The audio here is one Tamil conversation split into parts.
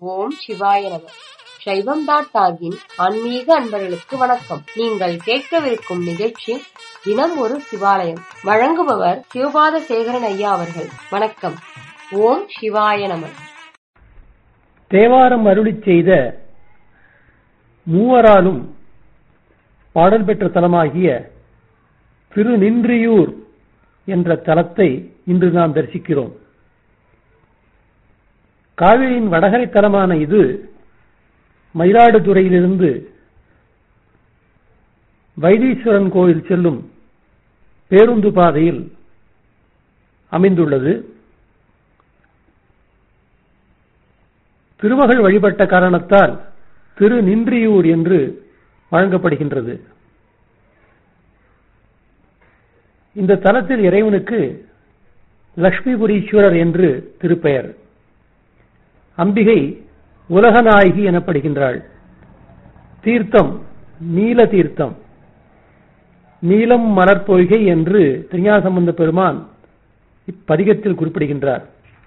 ஓம் சிவாய நம சைவம் டாட் டாகின் ஆன்மீக அன்பர்களுக்கு வணக்கம் நீங்கள் கேட்கவிருக்கும் நிகழ்ச்சி தினம் ஒரு சிவாலயம் வழங்குபவர் சிவபாத சேகரன் ஐயா அவர்கள் வணக்கம் ஓம் சிவாய நம தேவாரம் அருளிச் செய்த மூவராலும் பாடல் பெற்ற தலமாகிய திருநின்றியூர் என்ற தலத்தை இன்று நாம் தரிசிக்கிறோம் காவிரியின் வடகரை தலமான இது மயிலாடுதுறையிலிருந்து வைத்தீஸ்வரன் கோயில் செல்லும் பேருந்து பாதையில் அமைந்துள்ளது திருமகள் வழிபட்ட காரணத்தால் திரு நின்றியூர் என்று வழங்கப்படுகின்றது இந்த தலத்தில் இறைவனுக்கு லட்சுமிபுரீஸ்வரர் என்று திருப்பெயர் அம்பிகை உலகநாயகி எனப்படுகின்றாள் தீர்த்தம் நீல தீர்த்தம் நீலம் மலர் பொய்கை என்று திருஞாசம்பந்த பெருமான் இப்பதிகத்தில் குறிப்பிடுகின்றார்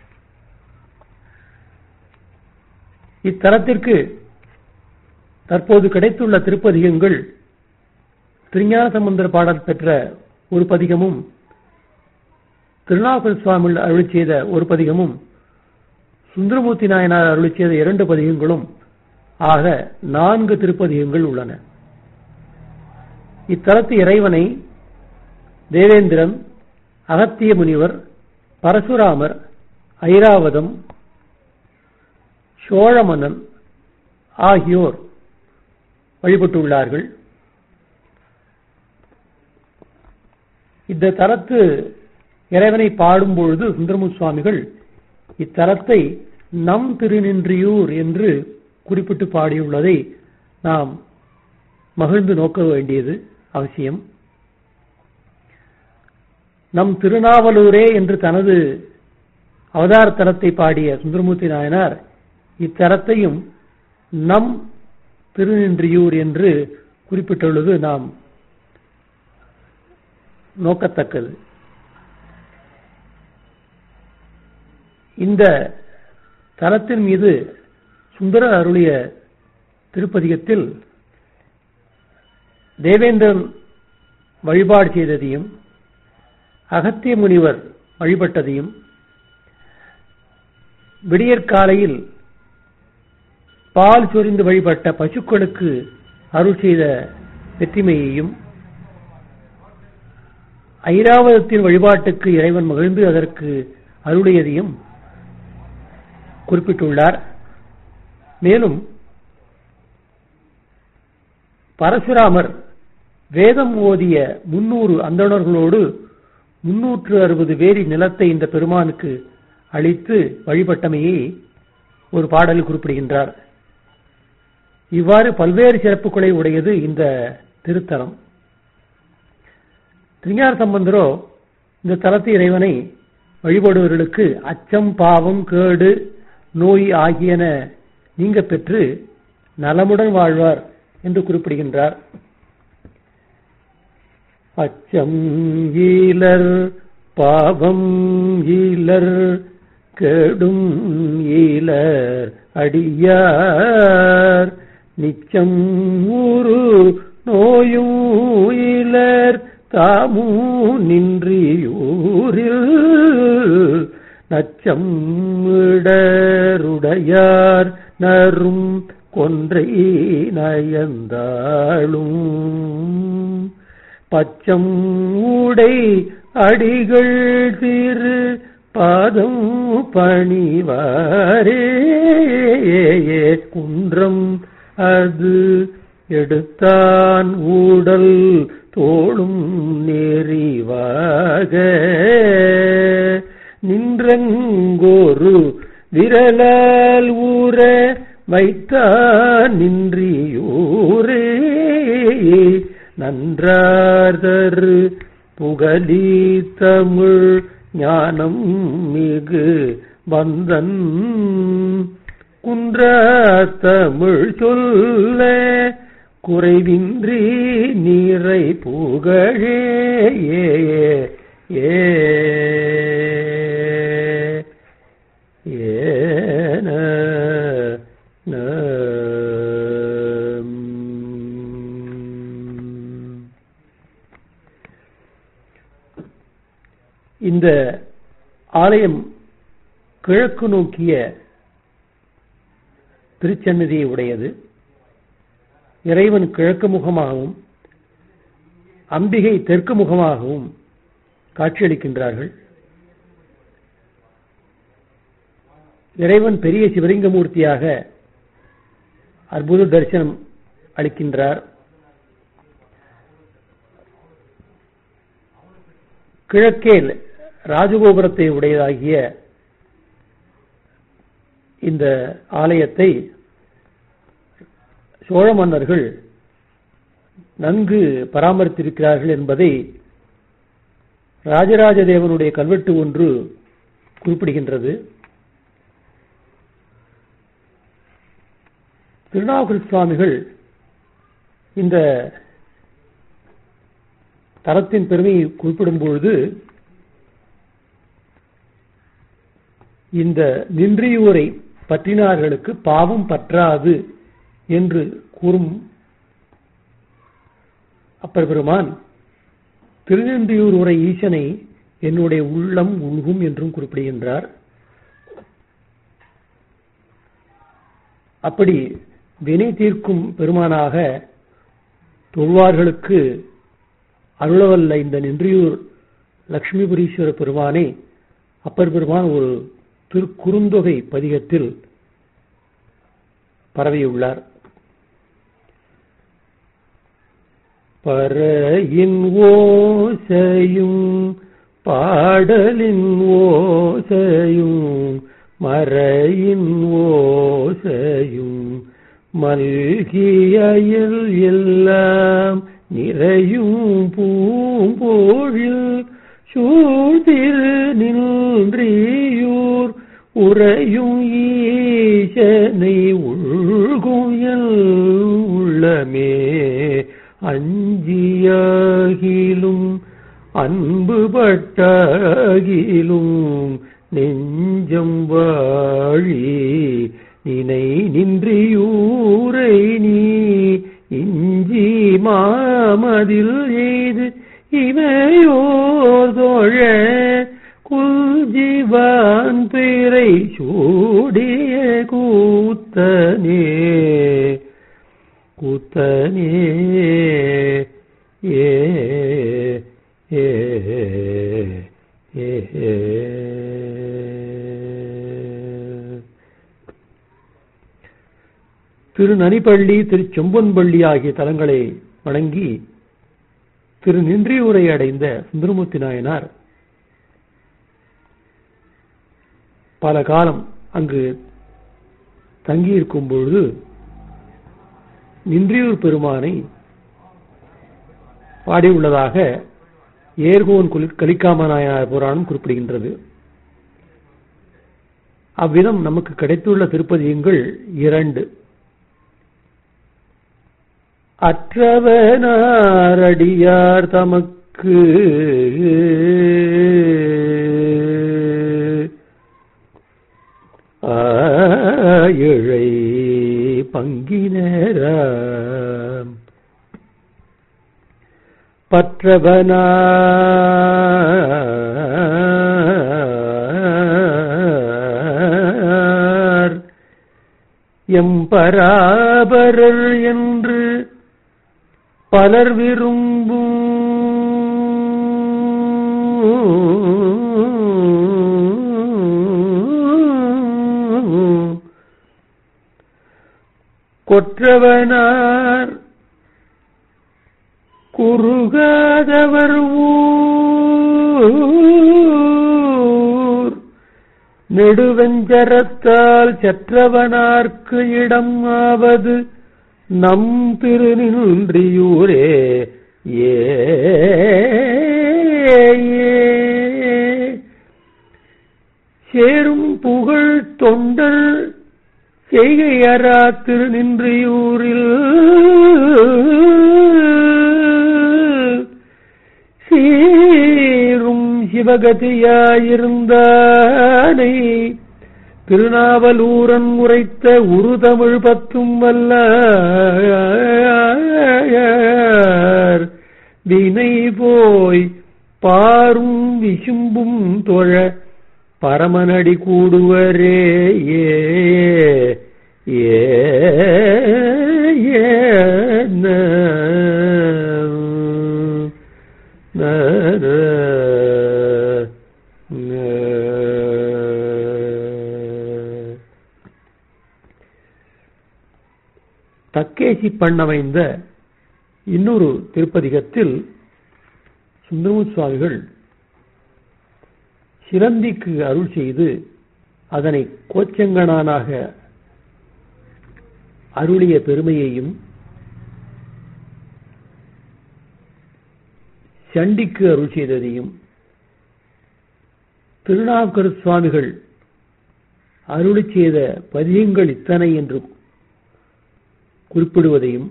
இத்தலத்திற்கு தற்போது கிடைத்துள்ள திருப்பதிகங்கள் திருஞானசம்பந்தர் பாடல் பெற்ற ஒரு பதிகமும் திருநாகல் சுவாமி அருளி செய்த ஒரு பதிகமும் சுந்தரமூர்த்தி நாயனார் அருளி செய்த இரண்டு பதிகங்களும் ஆக நான்கு திருப்பதிகங்கள் உள்ளன இத்தலத்து இறைவனை தேவேந்திரன் அகத்திய முனிவர் பரசுராமர் ஐராவதம் சோழமன்னன் ஆகியோர் வழிபட்டுள்ளார்கள் இந்த தலத்து இறைவனை பாடும் பொழுது சுந்தரமு சுவாமிகள் இத்தலத்தை நம் திருநின்றியூர் என்று குறிப்பிட்டு பாடியுள்ளதை நாம் மகிழ்ந்து நோக்க வேண்டியது அவசியம் நம் திருநாவலூரே என்று தனது அவதார தலத்தை பாடிய சுந்தரமூர்த்தி நாயனார் இத்தலத்தையும் நம் திருநின்றியூர் என்று குறிப்பிட்டுள்ளது நாம் நோக்கத்தக்கது இந்த தலத்தின் மீது சுந்தர அருளிய திருப்பதிகத்தில் தேவேந்திரன் வழிபாடு செய்ததையும் அகத்திய முனிவர் வழிபட்டதையும் விடியற்காலையில் பால் சொரிந்து வழிபட்ட பசுக்களுக்கு அருள் செய்த வெற்றிமையையும் ஐராவதத்தின் வழிபாட்டுக்கு இறைவன் மகிழ்ந்து அதற்கு அருளியதையும் குறிப்பிட்டுள்ளார் மேலும் பரசுராமர் வேதம் ஓதிய முன்னூறு அந்தணர்களோடு முன்னூற்று அறுபது வேரி நிலத்தை இந்த பெருமானுக்கு அளித்து வழிபட்டமையை ஒரு பாடலில் குறிப்பிடுகின்றார் இவ்வாறு பல்வேறு சிறப்புகளை உடையது இந்த திருத்தலம் திருஞான சம்பந்தரோ இந்த தலத்து இறைவனை வழிபடுபவர்களுக்கு அச்சம் பாவம் கேடு நோய் ஆகியன நீங்க பெற்று நலமுடன் வாழ்வார் என்று குறிப்பிடுகின்றார் அச்சம் ஈலர் பாவம் ஈலர் கேடும் ஈலர் அடியார் நிச்சம் ஊரு நோயும் ஈலர் தாமூ நின்றியூரில் நச்சம் இடருடையார் நரும் கொன்றை நயந்தாளும் பச்சம் ஊடை அடிகள் திரு பாதம் பணிவாரே குன்றம் அது எடுத்தான் ஊடல் தோளும் நெறிவாக நின்றங்கோரு விரலால் ஊற வைத்தான் நின்றியூரே நன்றார்தரு புகழி தமிழ் ஞானம் மிகு வந்தன் குன்ற தமிழ் சொல்ல குறைவின்றி நீரை புகழே ஏ ஏன இந்த ஆலயம் கிழக்கு நோக்கிய திருச்சன்னதியை உடையது இறைவன் கிழக்கு முகமாகவும் அம்பிகை தெற்கு முகமாகவும் காட்சியளிக்கின்றார்கள் இறைவன் பெரிய சிவலிங்கமூர்த்தியாக அற்புத தரிசனம் அளிக்கின்றார் கிழக்கே ராஜகோபுரத்தை உடையதாகிய இந்த ஆலயத்தை சோழ மன்னர்கள் நன்கு பராமரித்திருக்கிறார்கள் என்பதை ராஜராஜ தேவனுடைய கல்வெட்டு ஒன்று குறிப்பிடுகின்றது திருநாவுக்கர சுவாமிகள் இந்த தலத்தின் பெருமையை குறிப்பிடும் பொழுது இந்த நின்றியூரை பற்றினார்களுக்கு பாவம் பற்றாது என்று கூறும் அப்பர் பெருமான் திருநென்றியூர் உரை ஈசனை என்னுடைய உள்ளம் உள்கும் என்றும் குறிப்பிடுகின்றார் அப்படி வினை தீர்க்கும் பெருமானாக தொழ்வார்களுக்கு அருளவல்ல இந்த நின்றியூர் லட்சுமிபுரீஸ்வர பெருமானை அப்பர் பெருமான் ஒரு திருக்குறுந்தொகை பதிகத்தில் பரவியுள்ளார் பறையின் ஓசையும் பாடலின் ஓசையும் மறையின் ஓசையும் மல்கியல் எல்லாம் நிறையும் பூம்போழில் சூழ்திரு நின்றியூர் உறையும் ஈசனை உள்கும் எல் உள்ளமே அஞ்சியாகிலும் அன்பு பட்டாகிலும் நெஞ்சம் வாழி நினை நின்றியூரை நீ இஞ்சி மாமதில் எய்து இமையோர் தோழ குல்ஜிவான் பிறை சூடிய கூத்தனே கூத்தனே ஏ ஏ ஏ திரு நனிப்பள்ளி திரு செம்பொன்பள்ளி ஆகிய தலங்களை வணங்கி திரு நின்றியூரை அடைந்த சுந்தரமூர்த்தி நாயனார் பல காலம் அங்கு தங்கியிருக்கும் பொழுது நின்றியூர் பெருமானை பாடியுள்ளதாக ஏர்கோன் கலிக்காம நாயனார் புராணம் குறிப்பிடுகின்றது அவ்விதம் நமக்கு கிடைத்துள்ள திருப்பதியங்கள் இரண்டு அற்றவனாரடியார் தமக்கு ஆழை பங்கினராம் பற்றவனார் எம்பராபரர் என்று பலர் விரும்பும் கொற்றவனார் குறுகாதவர் ஊர் நெடுவெஞ்சரத்தால் செற்றவனார்க்கு இடம் ஆவது நம் திருநின்றியூரே ஏ சேரும் புகழ் தொண்டர் செய்கையரா திருநின்றியூரில் சீரும் சிவகதியாயிருந்தானை திருநாவலூரன் உரைத்த உரு தமிழ் பத்தும் வல்ல வினை போய் பாரும் விசும்பும் தொழ பரமனடி கூடுவரே ஏ ஏ ஏ ந, ந, ந, ந. தக்கேசி பண்ணமைந்த இன்னொரு திருப்பதிகத்தில் சுந்தரமூர் சுவாமிகள் சிலந்திக்கு அருள் செய்து அதனை கோச்சங்கனானாக அருளிய பெருமையையும் சண்டிக்கு அருள் செய்ததையும் திருநாவுக்கர் சுவாமிகள் அருளி செய்த பதியங்கள் இத்தனை என்று குறிப்பிடுவதையும்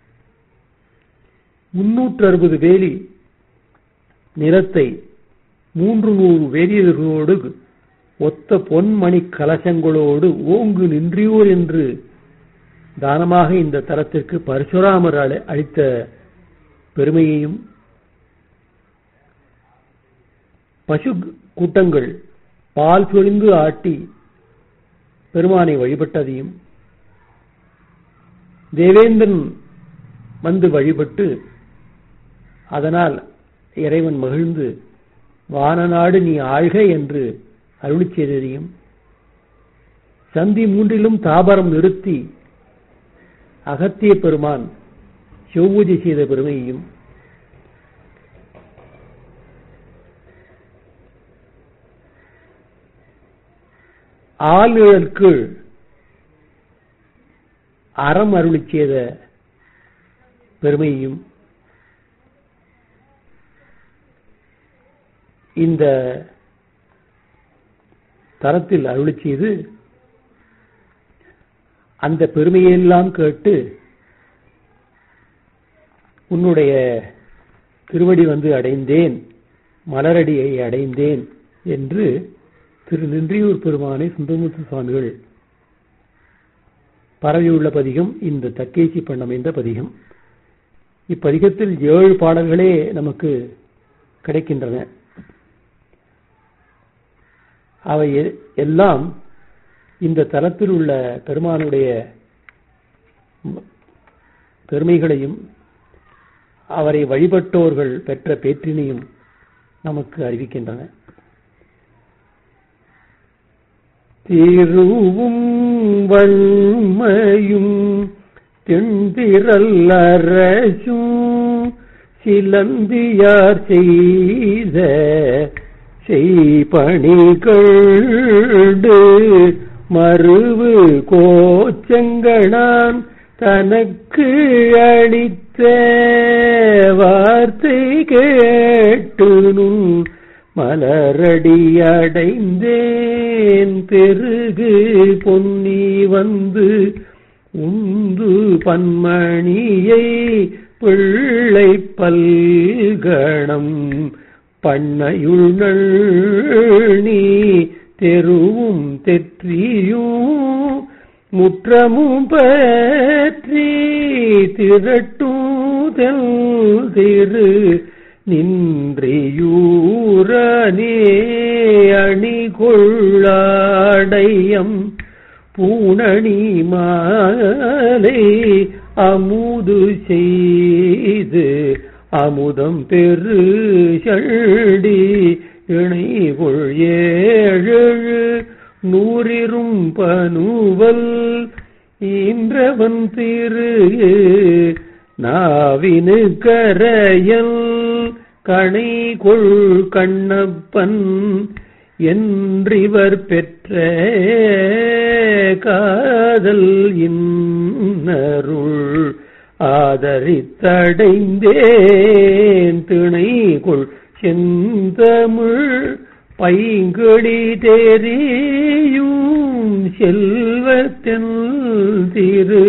முன்னூற்று அறுபது வேலி நிறத்தை மூன்று நூறு வேலியர்களோடு ஒத்த பொன்மணி கலசங்களோடு ஓங்கு நின்றியோர் என்று தானமாக இந்த தலத்திற்கு பரசுராமர் அளி- அளித்த பெருமையையும் பசு கூட்டங்கள் பால் சொரிந்து ஆட்டி பெருமானை வழிபட்டதையும் தேவேந்திரன் வந்து வழிபட்டு அதனால் இறைவன் மகிழ்ந்து வானநாடு நீ ஆழ்க என்று அருளிச் செய்ததையும் சந்தி மூன்றிலும் தாபரம் நிறுத்தி அகத்திய பெருமான் சிவபூஜை செய்த பெருமையையும் ஆளுநருக்கு அறம் அருளிச் செய்த பெருமையையும் இந்த தரத்தில் அருளிச் செய்து அந்த பெருமையெல்லாம் கேட்டு உன்னுடைய திருவடி வந்து அடைந்தேன் மலரடியை அடைந்தேன் என்று திரு நின்றியூர் பெருமானை சுந்தரமூர்த்தி சுவாமிகள் பரவியுள்ள பதிகம் இந்த தக்கேசி பண்ணமைந்த பதிகம் இப்பதிகத்தில் ஏழு பாடல்களே நமக்கு கிடைக்கின்றன அவை எ- எல்லாம் இந்த தலத்தில் உள்ள பெருமானுடைய ம- பெருமைகளையும் அவரை வழிபட்டோர்கள் பெற்ற பேற்றினையும் நமக்கு அறிவிக்கின்றன திருவும் வன்மையும் தென்திரல் அரசும் சிலந்தியார் செய்த செய்பணிகள்டு மறுவு கோச்சங்களான் தனக்கு அளித்த வார்த்தை கேட்டு நுண் மலரடி அடைந்தேன் பெருகு பொன்னி வந்து உந்து பன்மணியை பிள்ளை பல்கணம் பண்ணையுள் நீ தெருவும் தெற்றியும் முற்றமும் பற்றி திரட்டுதல் திரு நின்றியூரனே அணி கொள்ளாடையம் பூணணி மாலை அமுது செய்து அமுதம் பெரு சண்டி இணைகொள் ஏழு நூறிரும் பனுவல் ஈன்றவன் திரு நாவினு கரையல் கணை கொள் கண்ணப்பன் என்றிவர் பெற்ற காதல் இன்னருள் ஆதரித்தடைந்தேன் திணை கொள் செந்தமிழ் பைங்கொடி தெரியும் செல்வத்தென் திரு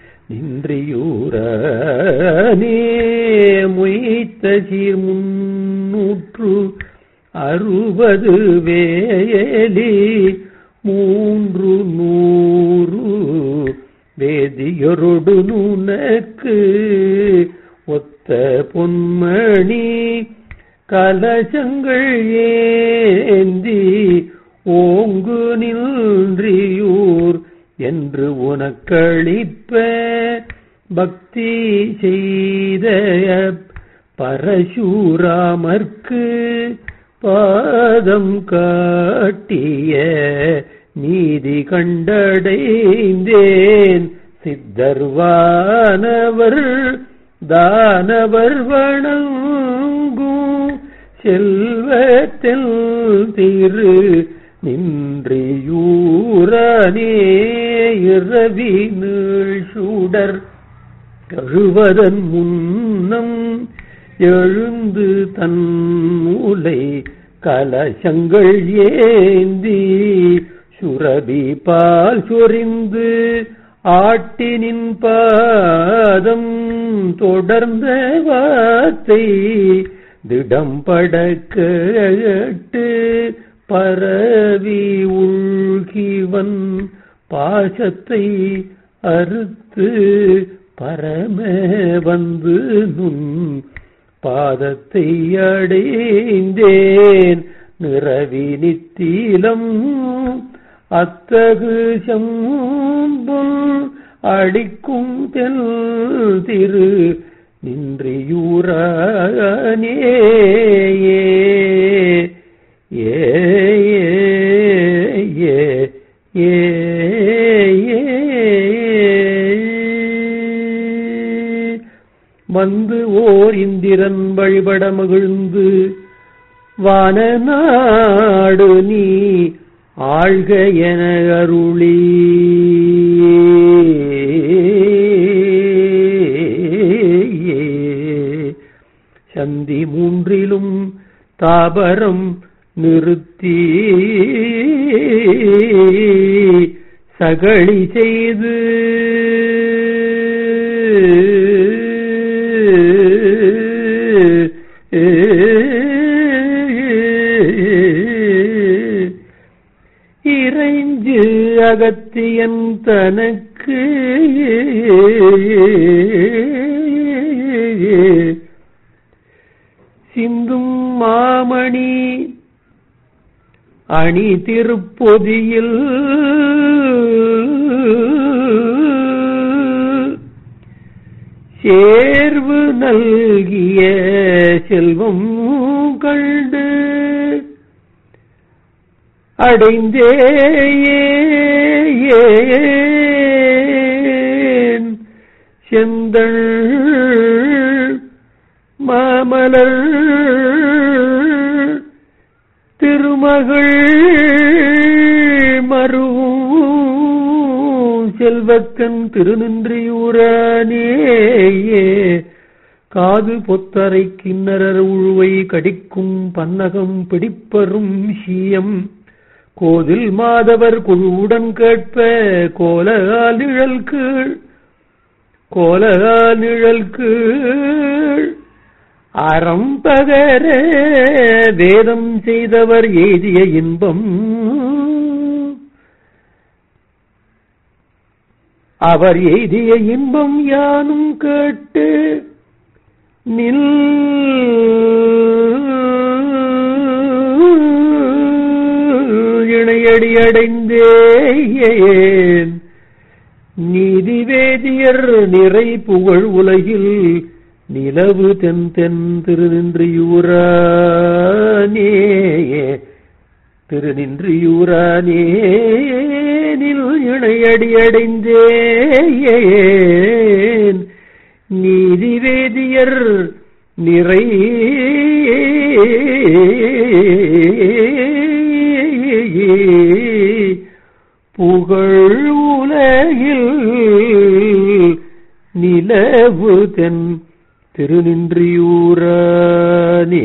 நின்றியூரனே மொய்த்த சீர் முன்னூற்று அறுபது வேலி மூன்று நூறு வேதியொருடு நுனக்கு ஒத்த பொன்மணி கலசங்கள் ஏந்தி ஓங்கு நின்றியூர் என்று உனக்களிப்ப பக்தி செய்த பரசூராமர்க்கு பாதம் காட்டிய நீதி கண்டடைந்தேன் சித்தர்வானவர் தானவர் வணங்கும் செல்வத்தில் திரு நின்றியூரனே இரவி நீள் சூடர் கழுவதன் முன்னம் எழுந்து தன் மூலை கலசங்கள் ஏந்தி சுரபி பால் சொரிந்து ஆட்டினின் பாதம் தொடர்ந்த வார்த்தை திடம் படக்கட்டு பரவி உள்கிவன் பாசத்தை அறுத்து பரம வந்து நுண் பாதத்தை அடைந்தேன் நிறவி நித்தீலம் அத்தகு செம்புல் அடிக்கும் தெல் திரு நின்றியூரனே ஏ ஏ ஏ வந்து ஓர் இந்திரன் வழிபட மகிழ்ந்து வான நாடு நீ ஆழ்க என அருளி சந்தி மூன்றிலும் தாபரம் நிறுத்தி சகழி செய்து இறைஞ்சு அகத்தியன் தனக்கு சிந்தும் மாமணி அணி திருப்பொதியில் சேர்வு நல்கிய செல்வம் கண்டு அடைந்தேன் செந்தள் மாமலர் திருமகள் மருவும் செல்வக்கன் திருநின்றியூரானேயே காது பொத்தரை கிண்ணரர் உழுவை கடிக்கும் பன்னகம் பிடிப்பரும் சீயம் கோதில் மாதவர் குழுவுடன் கேட்ப கோலகால் நிழல் கீழ் கோலகால் நிழல் கீழ் அறம் பகர வேதம் செய்தவர் எய்திய இன்பம் அவர் எய்திய இன்பம் யானும் கேட்டு நில் இணையடி அடைந்தேன் நீதிவேதியர் நிறை புகழ் உலகில் நிலவு தென் தென் திருநின்றியூரானே திருநின்றியூரானே நில் இணையடி அடைந்தேன் நீதிவேதியர் நிறை புகழ் உலகில் நிலவு தென் திருநின்றியூரானே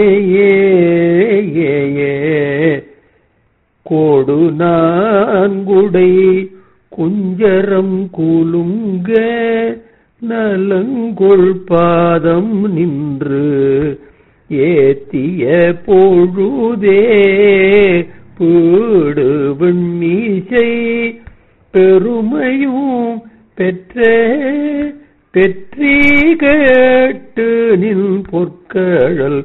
கோடு நான்குடை குஞ்சரம் குலுங்க நலங்கொள் பாதம் நின்று ஏத்திய பொழுதே பீடு விண்ணீசை பெருமையும் பெற்ற பெற்றி கேட்டு நின் பொற்கழல்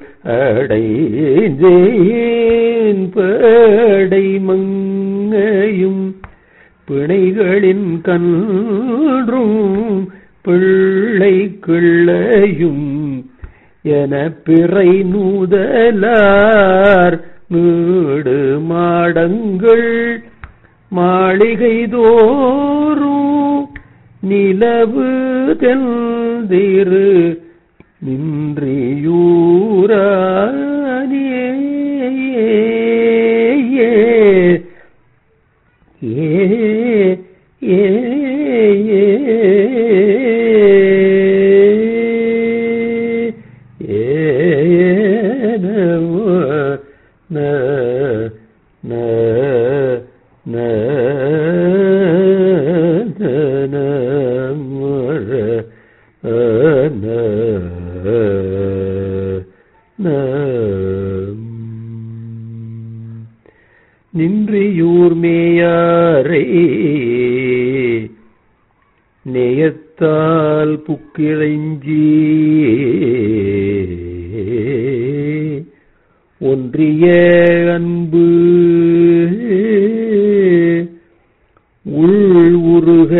அடைந்தேன் படை மங்கையும் பிணைகளின் கன்றும் பிள்ளை கிள்ளையும் என பிறை நூதலார் நீடு மாடங்கள் மாளிகை தோறும் நிலவு தெந்திரு நின்றியூரானே ஏ ஏ ஏ ந ந ந நின்றியூர் மேயாரை நேயத்தால் புக்கிழைஞ்சி ஒன்றிய அன்பு உள் உருக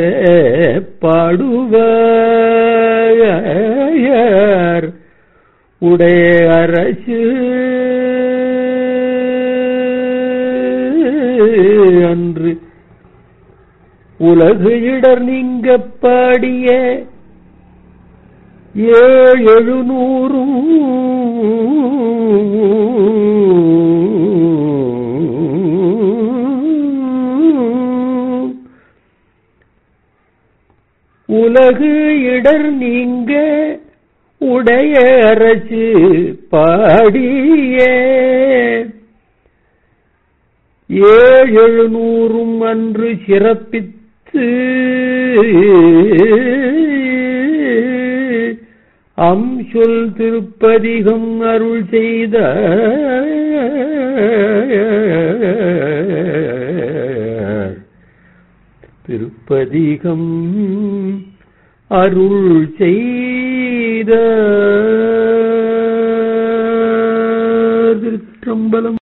பாடுவார் உடைய அரசு அன்று உலகு இடர் நீங்க பாடிய ஏழு நூறும் உலகு இடர் நீங்க உடைய அரசு பாடிய ஏழு நூறும் அன்று சிறப்பித்து அம் சொல் திருப்பதிகம் அருள் செய்த திருப்பதிகம் அருள் செய்த திருச்சம்பலம்